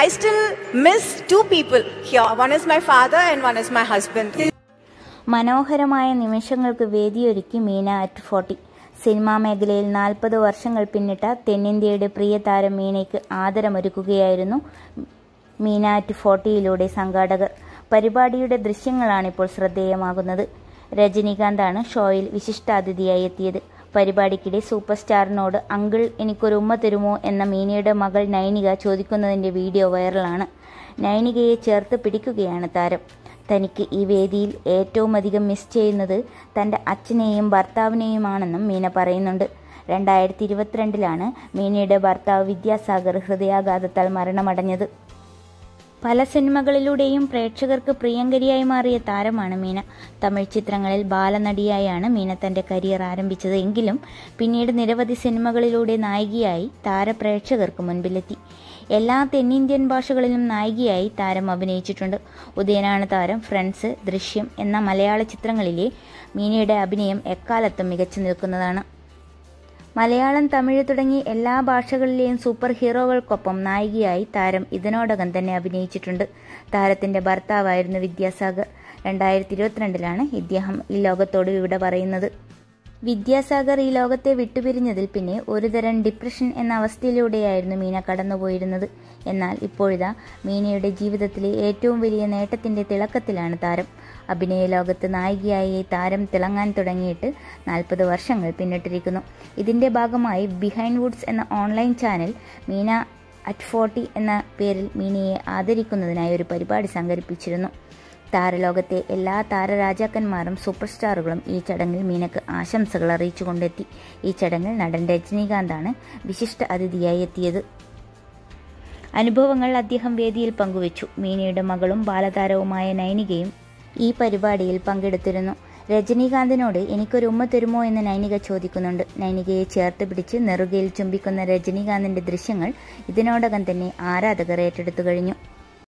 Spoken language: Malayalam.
I still miss two people here. One is my father and one is my husband. മനോഹരമായ നിമിഷങ്ങൾക്ക് വേദിയൊരുക്കി മീന അറ്റ് ഫോർട്ടി സിനിമാ മേഖലയിൽ നാൽപ്പത് വർഷങ്ങൾ പിന്നിട്ട തെന്നിന്ത്യയുടെ പ്രിയ താരം മീനയ്ക്ക് ആദരമൊരുക്കുകയായിരുന്നു മീന അറ്റ് ഫോർട്ടിയിലൂടെ സംഘാടകർ പരിപാടിയുടെ ദൃശ്യങ്ങളാണിപ്പോൾ ശ്രദ്ധേയമാകുന്നത് രജനീകാന്താണ് ഷോയിൽ വിശിഷ്ടാതിഥിയായി എത്തിയത് പരിപാടിക്കിടെ സൂപ്പർ സ്റ്റാറിനോട് അങ്കിൾ എനിക്കൊരു ഉമ്മ തരുമോ എന്ന മീനയുടെ മകൾ നൈനിക ചോദിക്കുന്നതിന്റെ വീഡിയോ വൈറലാണ് നൈനികയെ ചേർത്ത് പിടിക്കുകയാണ് താരം തനിക്ക് ഈ വേദിയിൽ ഏറ്റവും അധികം മിസ് ചെയ്യുന്നത് തൻ്റെ അച്ഛനെയും ഭർത്താവിനെയുമാണെന്നും മീന പറയുന്നുണ്ട് രണ്ടായിരത്തി ഇരുപത്തിരണ്ടിലാണ് മീനയുടെ ഭർത്താവ് വിദ്യാസാഗർ ഹൃദയാഘാതത്താൽ മരണമടഞ്ഞത് പല സിനിമകളിലൂടെയും പ്രേക്ഷകർക്ക് പ്രിയങ്കരിയായി മാറിയ താരമാണ് മീന തമിഴ് ചിത്രങ്ങളിൽ ബാലനടിയായാണ് മീന തന്റെ കരിയർ ആരംഭിച്ചത് എങ്കിലും പിന്നീട് നിരവധി സിനിമകളിലൂടെ നായികയായി താരപ്രേക്ഷകർക്ക് മുൻപിലെത്തി എല്ലാ തെന്നിന്ത്യൻ ഭാഷകളിലും നായികയായി താരം അഭിനയിച്ചിട്ടുണ്ട് ഉദയനാണ് താരം ഫ്രണ്ട്സ് ദൃശ്യം എന്ന മലയാള ചിത്രങ്ങളിലെ മീനയുടെ അഭിനയം എക്കാലത്തും മികച്ചു നിൽക്കുന്നതാണ് മലയാളം തമിഴ് തുടങ്ങി എല്ലാ ഭാഷകളിലെയും സൂപ്പർ ഹീറോകൾക്കൊപ്പം നായികയായി താരം ഇതിനോടകം തന്നെ അഭിനയിച്ചിട്ടുണ്ട് താരത്തിന്റെ ഭർത്താവായിരുന്നു വിദ്യാസാഗർ രണ്ടായിരത്തി ഇരുപത്തിരണ്ടിലാണ് ഇദ്ദേഹം ഈ ലോകത്തോട് വിട പറയുന്നത് വിദ്യാസാഗർ ഈ ലോകത്തെ വിട്ടുപിരിഞ്ഞതിൽ പിന്നെ ഒരുതരം ഡിപ്രഷൻ എന്ന അവസ്ഥയിലൂടെയായിരുന്നു മീന കടന്നുപോയിരുന്നത് എന്നാൽ ഇപ്പോഴിതാ മീനയുടെ ജീവിതത്തിലെ ഏറ്റവും വലിയ നേട്ടത്തിന്റെ തിളക്കത്തിലാണ് താരം അഭിനയ ലോകത്ത് നായികയായി താരം തിളങ്ങാൻ തുടങ്ങിയിട്ട് നാൽപ്പത് വർഷങ്ങൾ പിന്നിട്ടിരിക്കുന്നു ഇതിന്റെ ഭാഗമായി ബിഹൈൻഡ് വുഡ്സ് എന്ന online channel Meena at forty എന്ന പേരിൽ മീനയെ ആദരിക്കുന്നതിനായി ഒരു പരിപാടി സംഘടിപ്പിച്ചിരുന്നു താരലോകത്തെ എല്ലാ താരരാജാക്കന്മാരും സൂപ്പർ സ്റ്റാറുകളും ഈ ചടങ്ങിൽ മീനക്ക് ആശംസകൾ അറിയിച്ചുകൊണ്ടെത്തി ഈ ചടങ്ങിൽ നടൻ രജനീകാന്താണ് വിശിഷ്ട അതിഥിയായി എത്തിയത് അനുഭവങ്ങൾ അദ്ദേഹം വേദിയിൽ പങ്കുവച്ചു മീനയുടെ മകളും ബാലതാരവുമായ നൈനികയും ഈ പരിപാടിയിൽ പങ്കെടുത്തിരുന്നു രജനീകാന്തിനോട് എനിക്കൊരു ഉമ്മ തരുമോ എന്ന് നൈനിക ചോദിക്കുന്നുണ്ട് നൈനികയെ ചേർത്ത് പിടിച്ച് നെറുകയിൽ ചുംബിക്കുന്ന രജനീകാന്തിന്റെ ദൃശ്യങ്ങൾ ഇതിനോടകം തന്നെ ആരാധകർ ഏറ്റെടുത്തു കഴിഞ്ഞു